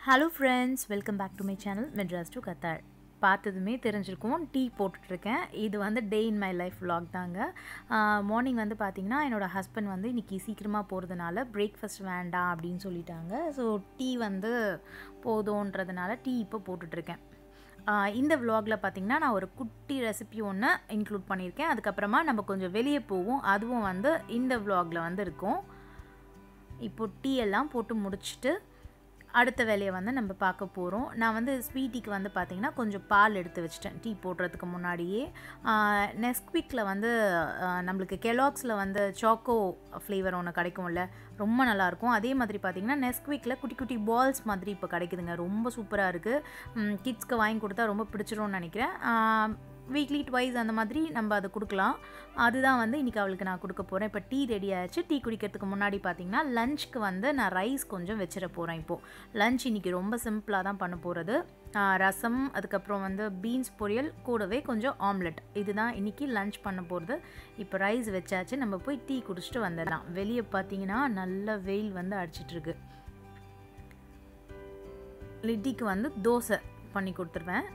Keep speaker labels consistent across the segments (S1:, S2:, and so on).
S1: Hello friends welcome back to my channel Madras to Qatar பார்த்ததுமே தெரிஞ்சிருக்கும் tea போட்டுட்ருக்கேன் இது வந்து day in my life vlog தாங்க மார்னிங் வந்து பார்த்திங்கன்னா என்னோடய ஹஸ்பண்ட் வந்து இன்றைக்கி சீக்கிரமாக போகிறதுனால பிரேக்ஃபாஸ்ட் வேண்டாம் அப்படின்னு சொல்லிட்டாங்க ஸோ டீ வந்து போதுன்றதுனால டீ இப்போ போட்டுட்ருக்கேன் ஆஹ் இந்த vlogல பார்த்தீங்கன்னா நான் ஒரு குட்டி ரெசிபி ஒன்று இன்க்ளூட் பண்ணியிருக்கேன் அதுக்கப்புறமா நம்ம கொஞ்சம் வெளியே போவோம் அதுவும் வந்து இந்த vlogல வந்து இருக்கும் இப்போ டீ எல்லாம் போட்டு முடிச்சுட்டு அடுத்த வேலையை வந்து நம்ம பார்க்க போகிறோம் நான் வந்து ஸ்வீட்டிக்கு வந்து பார்த்திங்கன்னா கொஞ்சம் பால் எடுத்து வச்சிட்டேன் டீ போடுறதுக்கு முன்னாடியே நெஸ்க்விக்கில் வந்து ஆஹ், நம்மளுக்கு கெலாக்ஸில் வந்து சாக்கோ ஃப்ளேவர் ஒன்று கிடைக்கும்ல ரொம்ப நல்லாயிருக்கும் அதே மாதிரி பார்த்திங்கன்னா நெஸ்க்விக்கில் குட்டி குட்டி பால்ஸ் மாதிரி இப்போ கிடைக்குதுங்க ரொம்ப சூப்பராக இருக்குது கிட்ஸ்க்கு வாங்கி கொடுத்தா ரொம்ப பிடிச்சிரும்னு நினைக்கிறேன் வீக்லி ட்வைஸ் அந்த மாதிரி நம்ம அதை கொடுக்கலாம் அதுதான் வந்து இன்றைக்கி அவளுக்கு நான் கொடுக்க போகிறேன் இப்போ டீ ரெடி ஆயிடுச்சு டீ குடிக்கிறதுக்கு முன்னாடி பார்த்தீங்கன்னா லஞ்சுக்கு வந்து நான் ரைஸ் கொஞ்சம் வச்சிட போகிறேன் இப்போது லஞ்ச் இன்றைக்கி ரொம்ப சிம்பிளாக தான் பண்ண போகிறது ரசம் அதுக்கப்புறம் வந்து பீன்ஸ் பொரியல் கூடவே கொஞ்சம் ஆம்லெட் இதுதான் இன்றைக்கி லஞ்ச் பண்ண போகிறது இப்போ ரைஸ் வச்சாச்சு நம்ம போய் டீ குடிச்சிட்டு வந்துடலாம் வெளியே பார்த்தீங்கன்னா நல்ல வெயில் வந்து அடிச்சிட்ருக்கு லிட்டிக்கு வந்து தோசை பண்ணி கொடுத்துருவேன்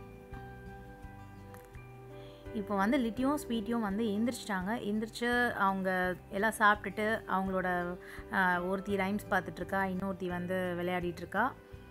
S1: இப்போ வந்து லிட்டியும் ஸ்வீட்டியும் வந்து எந்திரிச்சிட்டாங்க எந்திரிச்சு அவங்க எல்லாம் சாப்பிட்டுட்டு அவங்களோட ஆஹ், ஒருத்தி ரைம்ஸ் பார்த்துட்ருக்கா இன்னொருத்தி வந்து விளையாடிட்டு இருக்கா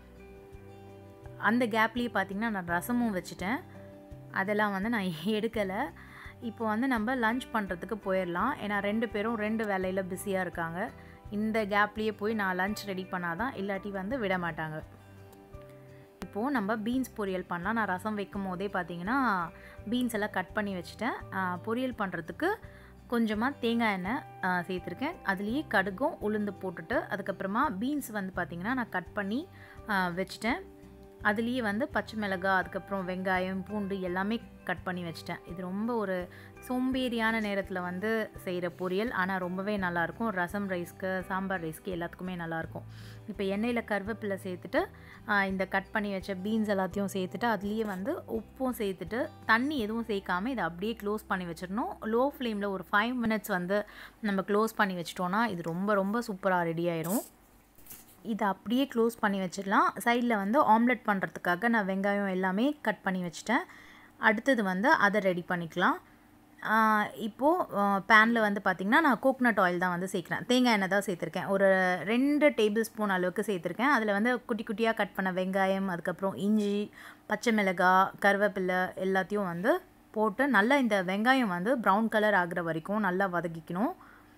S1: அந்த கேப்லேயே பார்த்தீங்கன்னா நான் ரசமும் வச்சுட்டேன் அதெல்லாம் வந்து நான் எடுக்கலை இப்போ வந்து நம்ம லஞ்ச் பண்ணுறதுக்கு போயிடலாம் ஏன்னா ரெண்டு பேரும் ரெண்டு வேலையில் பிஸியாக இருக்காங்க இந்த கேப்லேயே போய் நான் லஞ்ச் ரெடி பண்ணாதான் இல்லாட்டி வந்து விட மாட்டாங்க இப்போது நம்ம பீன்ஸ் பொரியல் பண்ணலாம் நான் ரசம் வைக்கும் போதே பார்த்தீங்கன்னா பீன்ஸ் எல்லாம் கட் பண்ணி வச்சுட்டேன் ஆ, பொரியல் பண்ணுறதுக்கு கொஞ்சமாக தேங்காய் எண்ணெய் ஆ, சேர்த்துருக்கேன் அதுலேயே கடுகும் உளுந்து போட்டுட்டு அதுக்கப்புறமா பீன்ஸ் வந்து பார்த்திங்கன்னா நான் கட் பண்ணி ஆ, வச்சுட்டேன் அதுலேயே வந்து பச்சை மிளகாய் அதுக்கப்புறம் வெங்காயம் பூண்டு எல்லாமே கட் பண்ணி வச்சுட்டேன் இது ரொம்ப ஒரு சோம்பேறியான நேரத்தில் வந்து செய்கிற பொரியல் ஆனால் ரொம்பவே நல்லாயிருக்கும் ரசம் ரைஸ்க்கு சாம்பார் ரைஸ்க்கு எல்லாத்துக்குமே நல்லாயிருக்கும் இப்போ எண்ணெயில் கருவேப்பிலை சேர்த்துட்டு ஆ, இந்த கட் பண்ணி வச்ச பீன்ஸ் எல்லாத்தையும் சேர்த்துட்டு அதுலேயே வந்து உப்பும் சேர்த்துட்டு தண்ணி எதுவும் சேர்க்காம இதை அப்படியே க்ளோஸ் பண்ணி வச்சிடணும் லோ ஃப்ளேமில் ஒரு ஃபைவ் மினிட்ஸ் வந்து நம்ம க்ளோஸ் பண்ணி வச்சிட்டோன்னா இது ரொம்ப ரொம்ப சூப்பராக ரெடி ஆயிரும் இதை அப்படியே க்ளோஸ் பண்ணி வச்சிடலாம் சைடில் வந்து ஆம்லெட் பண்ணுறதுக்காக நான் வெங்காயம் எல்லாமே கட் பண்ணி வச்சிட்டேன் அடுத்தது வந்து அதை ரெடி பண்ணிக்கலாம் ஆஹ் இப்போது பேனில் வந்து பார்த்திங்கன்னா நான் கோகனட் ஆயில் தான் வந்து சேர்க்குறேன் தேங்காய் எண்ணெய் தான் சேர்த்துருக்கேன் ஒரு ரெண்டு டேபிள் ஸ்பூன் அளவுக்கு சேர்த்துருக்கேன் அதில் வந்து குட்டி குட்டியாக கட் பண்ண வெங்காயம் அதுக்கப்புறம் இஞ்சி பச்சை மிளகாய் கருவேப்பிலை எல்லாத்தையும் வந்து போட்டு நல்லா இந்த வெங்காயம் வந்து ப்ரௌன் கலர் ஆகுற வரைக்கும் நல்லா வதக்கிக்கணும்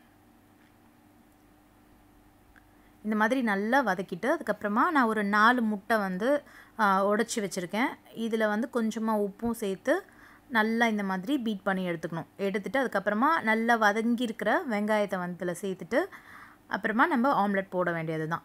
S1: இந்த மாதிரி நல்லா வதக்கிட்டு அதுக்கப்புறமா நான் ஒரு நாலு முட்டை வந்து உடச்சி வச்சுருக்கேன் இதில் வந்து கொஞ்சமாக உப்பும் சேர்த்து நல்லா இந்த மாதிரி பீட் பண்ணி எடுத்துக்கணும் எடுத்துட்டு அதுக்கப்புறமா நல்லா வதங்கியிருக்கிற வெங்காயத்தை வந்து இதில் சேர்த்துட்டு அப்புறமா நம்ம ஆம்லெட் போட வேண்டியது தான்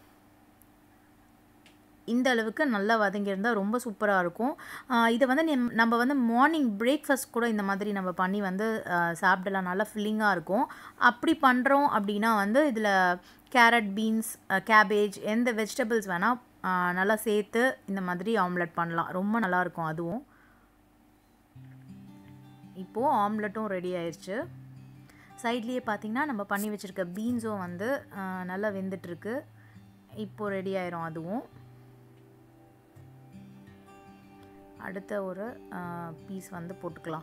S1: இந்த அளவுக்கு நல்லா வதங்கியிருந்தால் ரொம்ப சூப்பராக இருக்கும் ஆஹ் இதை வந்து நிம்- நம்ம வந்து மார்னிங் பிரேக்ஃபாஸ்ட் கூட இந்த மாதிரி நம்ம பண்ணி வந்து ஆஹ் சாப்பிடலாம் நல்லா ஃபில்லிங்காக இருக்கும் அப்படி பண்ணுறோம் அப்படின்னா வந்து இதில் கேரட் பீன்ஸ் கேபேஜ் எந்த வெஜிடபிள்ஸ் வேணால் நல்லா சேர்த்து இந்த மாதிரி ஆம்லெட் பண்ணலாம் ரொம்ப நல்லாயிருக்கும் அதுவும் இப்போது ஆம்லெட்டும் ரெடி ஆயிடுச்சு சைட்லேயே பார்த்தீங்கன்னா நம்ம பண்ணி வச்சுருக்க பீன்ஸும் வந்து ஆஹ் நல்லா வெந்துட்டுருக்கு இப்போது ரெடி ஆயிரும் அதுவும் அடுத்த ஒரு பீஸ் வந்து போட்டுக்கலாம்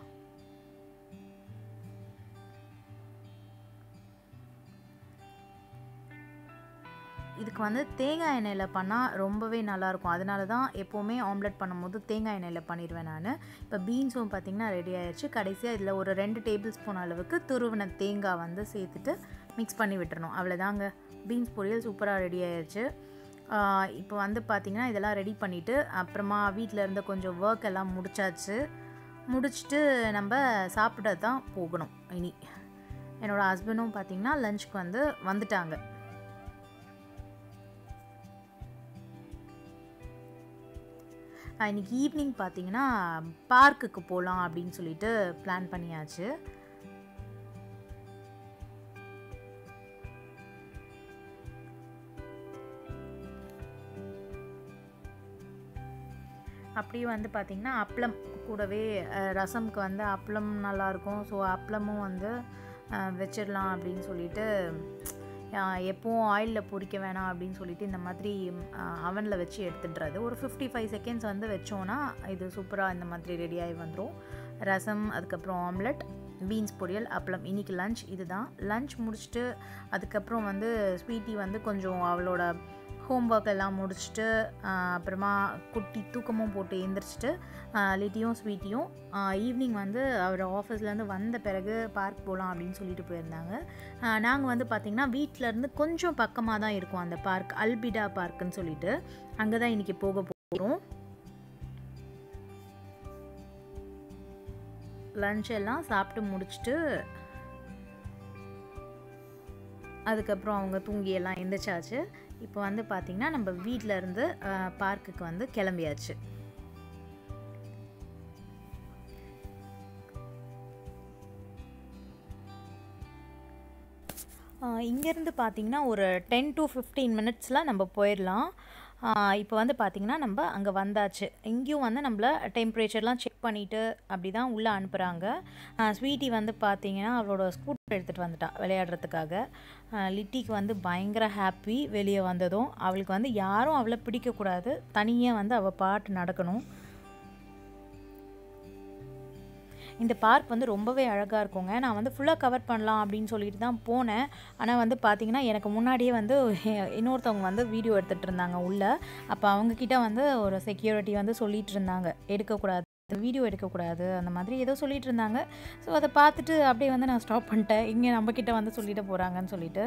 S1: இதுக்கு வந்து தேங்காய் எண்ணெயில் பண்ணால் ரொம்பவே நல்லாயிருக்கும் அதனால தான் எப்போவுமே ஆம்லெட் பண்ணும்போது தேங்காய் எண்ணெயில் பண்ணிடுவேன் நான் இப்போ பீன்ஸும் பார்த்திங்கன்னா ரெடி ஆயிடுச்சு கடைசியாக இதில் ஒரு ரெண்டு டேபிள் ஸ்பூன் அளவுக்கு துருவின தேங்காய் வந்து சேர்த்துட்டு மிக்ஸ் பண்ணி விட்டுறணும் அவ்வளோதாங்க பீன்ஸ் பொரியல் சூப்பராக ரெடி ஆயிடுச்சு ஆஹ் இப்போ வந்து பார்த்திங்கன்னா இதெல்லாம் ரெடி பண்ணிவிட்டு அப்புறமா வீட்டில் இருந்த கொஞ்சம் ஒர்க் எல்லாம் முடிச்சாச்சு முடிச்சுட்டு நம்ம சாப்பிட தான் போகணும் இனி என்னோடய ஹஸ்பண்டும் பார்த்திங்கன்னா லஞ்சுக்கு வந்து வந்துட்டாங்க ஆஹ் இன்னைக்கு ஈவினிங் பார்த்தீங்கன்னா பார்க்குக்கு போகலாம் அப்படின்னு சொல்லிட்டு பிளான் பண்ணியாச்சு அப்படியே வந்து பார்த்திங்கன்னா அப்பளம் கூடவே அஹ், ரசம்க்கு வந்து அப்பளம் நல்லாயிருக்கும் ஸோ அப்பளமும் வந்து அஹ், வச்சிடலாம் அப்படின்னு சொல்லிட்டு எப்போவும் ஆயிலில் பொரிக்க வேணாம் அப்படின்னு சொல்லிட்டு இந்த மாதிரி அவனில் வச்சு எடுத்துடுறது ஒரு ஃபிஃப்டி ஃபைவ் செகண்ட்ஸ் வந்து வச்சோன்னா இது சூப்பராக இந்த மாதிரி ரெடியாகி வந்துடும் ரசம் அதுக்கப்புறம் ஆம்லெட் பீன்ஸ் பொரியல் அப்பளம் இன்றைக்கி லஞ்ச் இதுதான் லஞ்ச் முடிச்சுட்டு அதுக்கப்புறம் வந்து ஸ்வீட்டி வந்து கொஞ்சம் அவளோட ஹோம் ஒர்க் எல்லாம் முடிச்சுட்டு அப்புறமா குட்டி தூக்கமும் போட்டு எழுந்திரிச்சிட்டு லிட்டியும் ஸ்வீட்டியும் ஈவினிங் வந்து அவர் ஆஃபீஸ்லேருந்து வந்த பிறகு பார்க் போகலாம் அப்படின்னு சொல்லிட்டு போயிருந்தாங்க நாங்கள் வந்து பார்த்திங்கன்னா வீட்டிலேருந்து கொஞ்சம் பக்கமாக தான் இருக்கும் அந்த பார்க் அல்பிடா பார்க்குன்னு சொல்லிட்டு அங்கே தான் இன்றைக்கி போக போகிறோம் லஞ்ச் எல்லாம் சாப்பிட்டு முடிச்சுட்டு அதுக்கப்புறம் அவங்க தூங்கி எல்லாம் எந்திரிச்சாச்சு இப்போ வந்து பார்த்திங்கன்னா நம்ம வீட்டில் இருந்து பார்க்குக்கு வந்து கிளம்பியாச்சு இங்கேருந்து பார்த்திங்கன்னா ஒரு டென் டு ஃபிஃப்டீன் மினிட்ஸில் நம்ம போயிடலாம் இப்போ வந்து பார்த்திங்கன்னா நம்ம அங்கே வந்தாச்சு இங்கேயும் வந்து நம்மள டெம்பரேச்சர்லாம் செக் பண்ணிவிட்டு அப்படி தான் உள்ளே அனுப்புகிறாங்க ஸ்வீட்டி வந்து பார்த்திங்கன்னா அவளோட ஸ்கூட்டர் எடுத்துகிட்டு வந்துட்டா விளையாடுறதுக்காக லிட்டிக்கு வந்து பயங்கர ஹாப்பி வெளியே வந்ததும் அவளுக்கு வந்து யாரும் அவளை பிடிக்கக்கூடாது தனியாக வந்து அவள் பாட்டு நடக்கணும் இந்த பார்க் வந்து ரொம்பவே அழகாக இருக்குங்க நான் வந்து ஃபுல்லாக கவர் பண்ணலாம் அப்படின்னு சொல்லிட்டு தான் போனேன் ஆனால் வந்து பார்த்திங்கன்னா எனக்கு முன்னாடியே வந்து இன்னொருத்தவங்க வந்து வீடியோ எடுத்துகிட்டு இருந்தாங்க உள்ளே அப்போ அவங்கக்கிட்ட வந்து ஒரு செக்யூரிட்டி வந்து சொல்லிகிட்டு இருந்தாங்க எடுக்கக்கூடாது வீடியோ எடுக்கக்கூடாது அந்த மாதிரி ஏதோ சொல்லிகிட்டு இருந்தாங்க ஸோ அதை பார்த்துட்டு அப்படியே வந்து நான் ஸ்டாப் பண்ணிட்டேன் இங்கே நம்மக்கிட்ட வந்து சொல்லிட்டு போகிறாங்கன்னு சொல்லிட்டு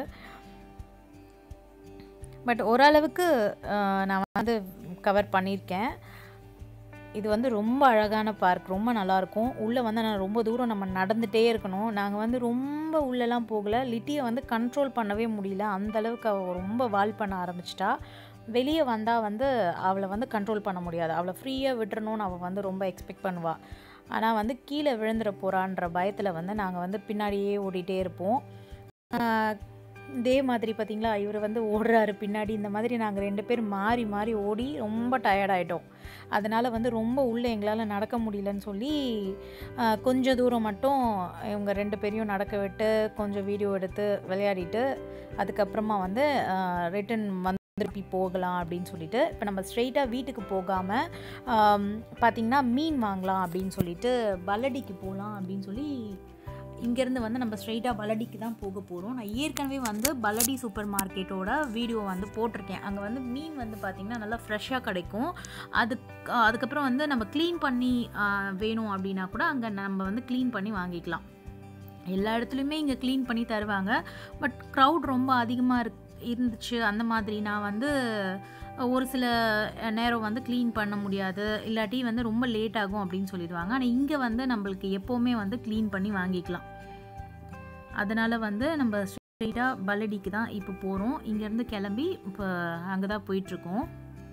S1: பட் ஓரளவுக்கு நான் வந்து கவர் பண்ணியிருக்கேன் இது வந்து ரொம்ப அழகான பார்க் ரொம்ப நல்லாயிருக்கும் உள்ளே வந்து நான் ரொம்ப தூரம் நம்ம நடந்துகிட்டே இருக்கணும் நாங்கள் வந்து ரொம்ப உள்ளெல்லாம் போகலை லிட்டியை வந்து கண்ட்ரோல் பண்ணவே முடியல அந்தளவுக்கு அவள் ரொம்ப வால் பண்ண ஆரம்பிச்சிட்டா வெளியே வந்தால் வந்து அவளை வந்து கண்ட்ரோல் பண்ண முடியாது அவளை ஃப்ரீயாக விட்டுறணும்னு அவள் வந்து ரொம்ப எக்ஸ்பெக்ட் பண்ணுவாள் ஆனால் வந்து கீழே விழுந்துட போகிறான்ற பயத்தில் வந்து நாங்கள் வந்து பின்னாடியே ஓடிட்டே இருப்போம் இதே மாதிரி பார்த்திங்களா இவர் வந்து ஓடுறாரு பின்னாடி இந்த மாதிரி நாங்கள் ரெண்டு பேர் மாறி மாறி ஓடி ரொம்ப டயர்டாயிட்டோம் அதனால் வந்து ரொம்ப உள்ளே எங்களால் நடக்க முடியலன்னு சொல்லி கொஞ்சம் தூரம் மட்டும் இவங்க ரெண்டு பேரையும் நடக்க விட்டு கொஞ்சம் வீடியோ எடுத்து விளையாடிட்டு அதுக்கப்புறமா வந்து ரிட்டன் வந்து திருப்பி போகலாம் அப்படின்னு சொல்லிட்டு இப்போ நம்ம ஸ்ட்ரெயிட்டாக வீட்டுக்கு போகாமல் பார்த்திங்கன்னா மீன் வாங்கலாம் அப்படின்னு சொல்லிட்டு பல்லடிக்கு போகலாம் அப்படின்னு சொல்லி இங்கேருந்து வந்து நம்ம ஸ்ட்ரெயிட்டாக பல்லடிக்கு தான் போக போகிறோம் நான் ஏற்கனவே வந்து பல்லடி சூப்பர் மார்க்கெட்டோட வீடியோ வந்து போட்டிருக்கேன் அங்கே வந்து மீன் வந்து பார்த்திங்கன்னா நல்லா ஃப்ரெஷ்ஷாக கிடைக்கும் அதுக்கு அதுக்கப்புறம் வந்து நம்ம க்ளீன் பண்ணி வேணும் அப்படின்னா கூட அங்கே நம்ம வந்து க்ளீன் பண்ணி வாங்கிக்கலாம் எல்லா இடத்துலையுமே இங்கே க்ளீன் பண்ணி தருவாங்க பட் க்ரௌட் ரொம்ப அதிகமாக இருக்கு இருந்துச்சு அந்த மாதிரி நான் வந்து ஒரு சில நேரம் வந்து க்ளீன் பண்ண முடியாது இல்லாட்டி வந்து ரொம்ப லேட் ஆகும் அப்படின்னு சொல்லிடுவாங்க ஆனால் இங்கே வந்து நம்மளுக்கு எப்போவுமே வந்து க்ளீன் பண்ணி வாங்கிக்கலாம் அதனால் வந்து நம்ம ஸ்ட்ரெயிட்டாக பல்லடிக்கு தான் இப்போ போகிறோம் இங்கேருந்து கிளம்பி இப்போ அங்கே தான் போயிட்டுருக்கோம்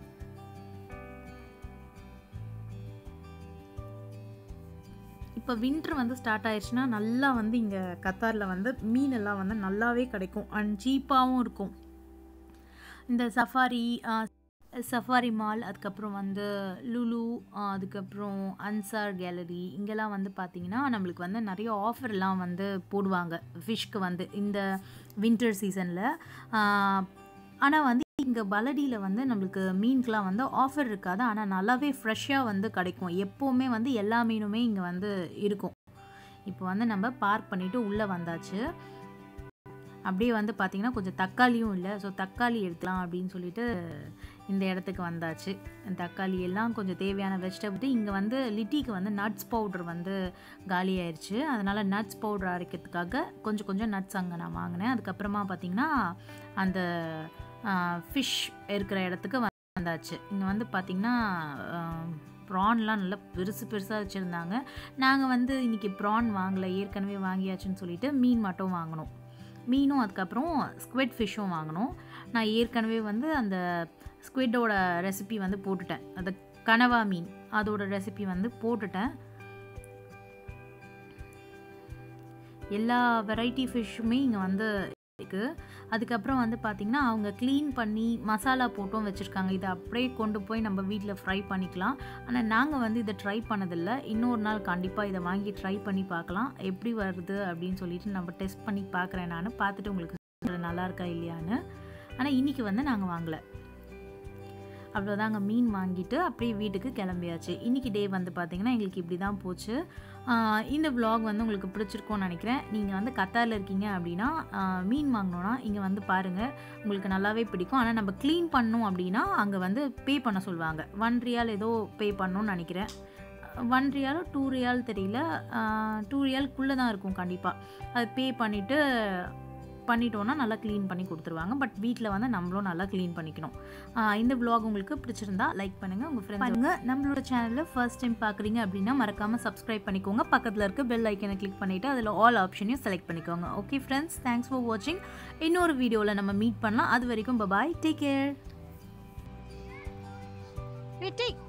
S1: இப்போ வின்ட்ரு வந்து ஸ்டார்ட் ஆயிடுச்சுன்னா நல்லா வந்து இங்கே கத்தாரில் வந்து மீனெல்லாம் வந்து நல்லாவே கிடைக்கும் அண்ட் சீப்பாகவும் இருக்கும் இந்த சஃபாரி சஃபாரி மால் அதுக்கப்புறம் வந்து லுலு அதுக்கப்புறம் அன்சார் கேலரி இங்கெல்லாம் வந்து பார்த்திங்கன்னா நம்மளுக்கு வந்து நிறைய ஆஃபர்லாம் வந்து போடுவாங்க ஃபிஷ்க்கு வந்து இந்த வின்டர் சீசனில் ஆனால் வந்து இங்கே பலடியில் வந்து நம்மளுக்கு மீனுக்கெலாம் வந்து ஆஃபர் இருக்காது ஆனால் நல்லாவே ஃப்ரெஷ்ஷாக வந்து கிடைக்கும் எப்போவுமே வந்து எல்லா மீனுமே இங்கே வந்து இருக்கும் இப்போ வந்து நம்ம பார்க் பண்ணிவிட்டு உள்ளே வந்தாச்சு அப்படியே வந்து பார்த்திங்கன்னா கொஞ்சம் தக்காளியும் இல்லை ஸோ தக்காளி எடுக்கலாம் அப்படின்னு சொல்லிட்டு இந்த இடத்துக்கு வந்தாச்சு தக்காளி எல்லாம் கொஞ்சம் தேவையான வெஜிடபிள் இங்கே வந்து லிட்டிக்கு வந்து நட்ஸ் பவுடர் வந்து காலி ஆயிடுச்சு அதனால் நட்ஸ் பவுடர் அரைக்கிறதுக்காக கொஞ்சம் கொஞ்சம் நட்ஸ் அங்கே நான் வாங்கினேன் அதுக்கப்புறமா பார்த்திங்கன்னா அந்த ஃபிஷ் இருக்கிற இடத்துக்கு வந்தாச்சு இங்கே வந்து பார்த்திங்கன்னா ப்ரான்லாம் நல்லா பெருசு பெருசாக வச்சுருந்தாங்க நாங்கள் வந்து இன்றைக்கி ப்ரான் வாங்கலை ஏற்கனவே வாங்கியாச்சுன்னு சொல்லிட்டு மீன் மட்டும் வாங்கினோம் மீனும் அதுக்கப்புறம் ஸ்குவிட் ஃபிஷ்ஷும் வாங்கினோம் நான் ஏற்கனவே வந்து அந்த ஸ்குவிட்டோட ரெசிபி வந்து போட்டுட்டேன் அந்த கனவா மீன் அதோட ரெசிபி வந்து போட்டுட்டேன் எல்லா வெரைட்டி ஃபிஷ்ஷுமே இங்கே வந்து இருக்குது அதுக்கப்புறம் வந்து பார்த்திங்கன்னா அவங்க க்ளீன் பண்ணி மசாலா போட்டும் வச்சுருக்காங்க இதை அப்படியே கொண்டு போய் நம்ம வீட்டில் ஃப்ரை பண்ணிக்கலாம் ஆனால் நாங்கள் வந்து இதை ட்ரை பண்ணதில்லை இன்னொரு நாள் கண்டிப்பாக இதை வாங்கி ட்ரை பண்ணி பார்க்கலாம் எப்படி வருது அப்படின்னு சொல்லிட்டு நம்ம டெஸ்ட் பண்ணி பார்க்குறேன் நான் பார்த்துட்டு உங்களுக்கு சொல்கிறேன் நல்லா இருக்கா இல்லையான்னு ஆனால் இன்றைக்கி வந்து நாங்கள் வாங்கலை அவ்வளோதாங்க மீன் வாங்கிட்டு அப்படியே வீட்டுக்கு கிளம்பியாச்சு இன்றைக்கி டே வந்து பார்த்திங்கன்னா எங்களுக்கு இப்படி தான் போச்சு ஆஹ் இந்த vlog வந்து உங்களுக்கு பிடிச்சிருக்கும்னு நினைக்கிறேன் நீங்கள் வந்து கத்தாரில் இருக்கீங்க அப்படின்னா ஆஹ் மீன் வாங்கினோன்னா இங்கே வந்து பாருங்கள் உங்களுக்கு நல்லாவே பிடிக்கும் ஆனால் நம்ம க்ளீன் பண்ணோம் அப்படின்னா அங்கே வந்து பே பண்ண சொல்லுவாங்க ஒன் ரியால் ஏதோ பே பண்ணணும்னு நினைக்கிறேன் ஒன் ரியாலோ டூ ரியால் தெரியல டூ ரியால்குள்ளே தான் இருக்கும் கண்டிப்பாக அது பே பண்ணிவிட்டு பண்ணிட்டோன்னா நல்லா க்ளீன் பண்ணி கொடுத்துருவாங்க பட் வீட்டில் வந்து நம்மளும் நல்லா க்ளீன் பண்ணிக்கணும் ஆஹ் இந்த vlog உங்களுக்கு பிடிச்சிருந்தா லைக் பண்ணுங்கள் உங்கள் ஃப்ரெண்ட்ஸ் பாருங்க நம்மளோட சேனலில் ஃபர்ஸ்ட் டைம் பார்க்குறீங்க அப்படின்னா மறக்காமல் சப்ஸ்கிரைப் பண்ணிக்கோங்க பக்கத்தில் இருக்க பெல் ஐக்கனை கிளிக் பண்ணிவிட்டு அதில் ஆல் ஆப்ஷனையும் செலக்ட் பண்ணிக்கோங்க ஓகே ஃப்ரெண்ட்ஸ் தேங்க்ஸ் ஃபார் வாட்சிங் இன்னொரு வீடியோவில் நம்ம மீட் பண்ணலாம் அது வரைக்கும் bye bye take care
S2: Wait, take.